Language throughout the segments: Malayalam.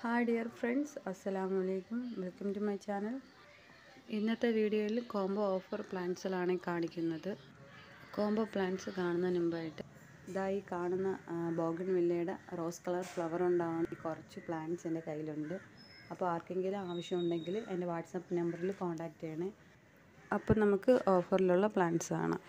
ഹായ് ഡിയർ ഫ്രണ്ട്സ് അസ്സലാമു അലൈക്കും വെൽക്കം ടു മൈ ചാനൽ ഇന്നത്തെ വീഡിയോയിൽ കോംബോ ഓഫർ പ്ലാന്റ്സിലാണ് കാണിക്കുന്നത് കോംബോ പ്ലാന്റ്സ് കാണുന്നതിന് മുമ്പായിട്ട് ഇതാ ഈ കാണുന്ന ബോഗൺ വില്ലയുടെ റോസ് കളർ ഫ്ലവർ ഉണ്ടാകുന്ന കുറച്ച് പ്ലാന്റ്സ് എൻ്റെ കയ്യിലുണ്ട് അപ്പോൾ ആർക്കെങ്കിലും ആവശ്യമുണ്ടെങ്കിൽ എൻ്റെ വാട്സപ്പ് നമ്പറിൽ കോൺടാക്റ്റ് ചെയ്യണേ അപ്പോൾ നമുക്ക് ഓഫറിലുള്ള പ്ലാന്റ്സ് കാണാം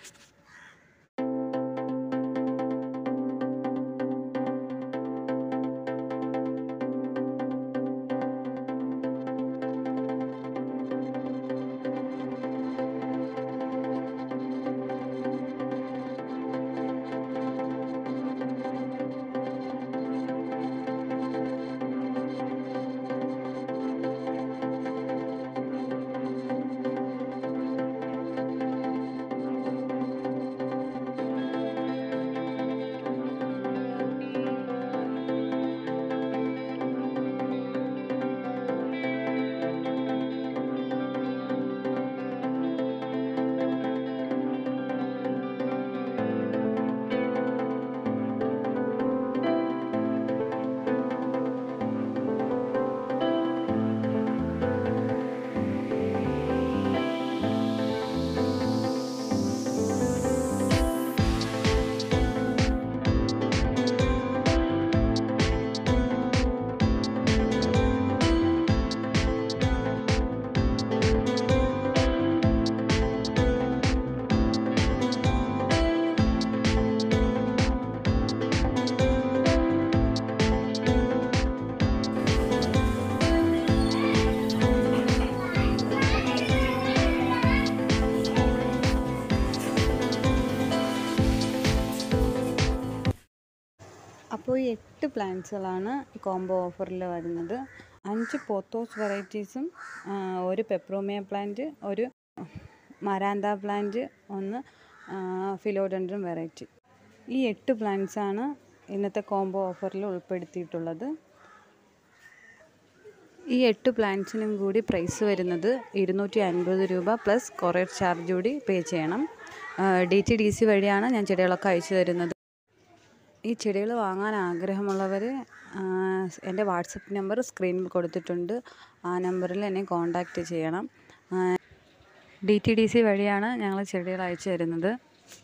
അപ്പോൾ ഈ എട്ട് പ്ലാന്റ്സുകളാണ് കോംബോ ഓഫറിൽ വരുന്നത് അഞ്ച് പോത്തോസ് വെറൈറ്റീസും ഒരു പെപ്രോമിയ പ്ലാന്റ് ഒരു മരാന്ത പ്ലാന്റ് ഒന്ന് ഫിലോഡൻഡ്രൻ വെറൈറ്റി ഈ എട്ട് പ്ലാന്റ്സാണ് ഇന്നത്തെ കോംബോ ഓഫറിൽ ഉൾപ്പെടുത്തിയിട്ടുള്ളത് ഈ എട്ട് പ്ലാന്റ്സിനും കൂടി പ്രൈസ് വരുന്നത് ഇരുന്നൂറ്റി അൻപത് രൂപ പ്ലസ് കൊറിയർ ചാർജ് കൂടി പേ ചെയ്യണം ഡി ടി ഡി സി വഴിയാണ് ഞാൻ ചെടികളൊക്കെ അയച്ചു തരുന്നത് ഈ ചെടികൾ വാങ്ങാൻ ആഗ്രഹമുള്ളവർ എൻ്റെ വാട്സപ്പ് നമ്പർ സ്ക്രീനിൽ കൊടുത്തിട്ടുണ്ട് ആ നമ്പറിൽ എന്നെ കോൺടാക്റ്റ് ചെയ്യണം ഡി ടി ഡി സി വഴിയാണ് ഞങ്ങൾ ചെടികൾ അയച്ചു തരുന്നത്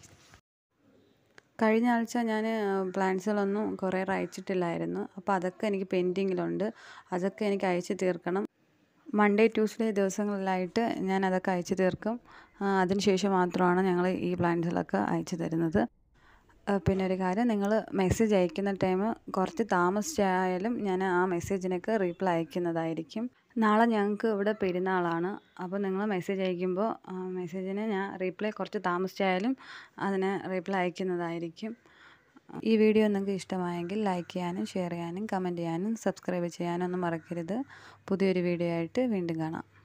കഴിഞ്ഞ ആഴ്ച ഞാൻ പ്ലാന്റ്സുകളൊന്നും കുറേ അയച്ചിട്ടില്ലായിരുന്നു അപ്പോൾ അതൊക്കെ എനിക്ക് പെൻഡിങ്ങിലുണ്ട് അതൊക്കെ എനിക്ക് അയച്ചു തീർക്കണം മൺഡേ ട്യൂസ്ഡേ ദിവസങ്ങളിലായിട്ട് ഞാൻ അതൊക്കെ അയച്ചു തീർക്കും അതിനുശേഷം മാത്രമാണ് ഞങ്ങൾ ഈ പ്ലാന്റ്സുകളൊക്കെ അയച്ചു തരുന്നത് പിന്നെ ഒരു കാര്യം നിങ്ങൾ മെസ്സേജ് അയക്കുന്ന ടൈം കുറച്ച് താമസിച്ചായാലും ഞാൻ ആ മെസ്സേജിനൊക്കെ റീപ്ലൈ അയക്കുന്നതായിരിക്കും നാളെ ഞങ്ങൾക്ക് ഇവിടെ പെരുന്നാളാണ് അപ്പോൾ നിങ്ങൾ മെസ്സേജ് അയക്കുമ്പോൾ മെസ്സേജിന് ഞാൻ റീപ്ലൈ കുറച്ച് താമസിച്ചായാലും അതിന് റീപ്ലൈ അയക്കുന്നതായിരിക്കും ഈ വീഡിയോ നിങ്ങൾക്ക് ഇഷ്ടമായെങ്കിൽ ലൈക്ക് ചെയ്യാനും ഷെയർ ചെയ്യാനും കമൻറ്റ് ചെയ്യാനും സബ്സ്ക്രൈബ് ചെയ്യാനും ഒന്നും മറക്കരുത് പുതിയൊരു വീഡിയോ ആയിട്ട് വീണ്ടും കാണാം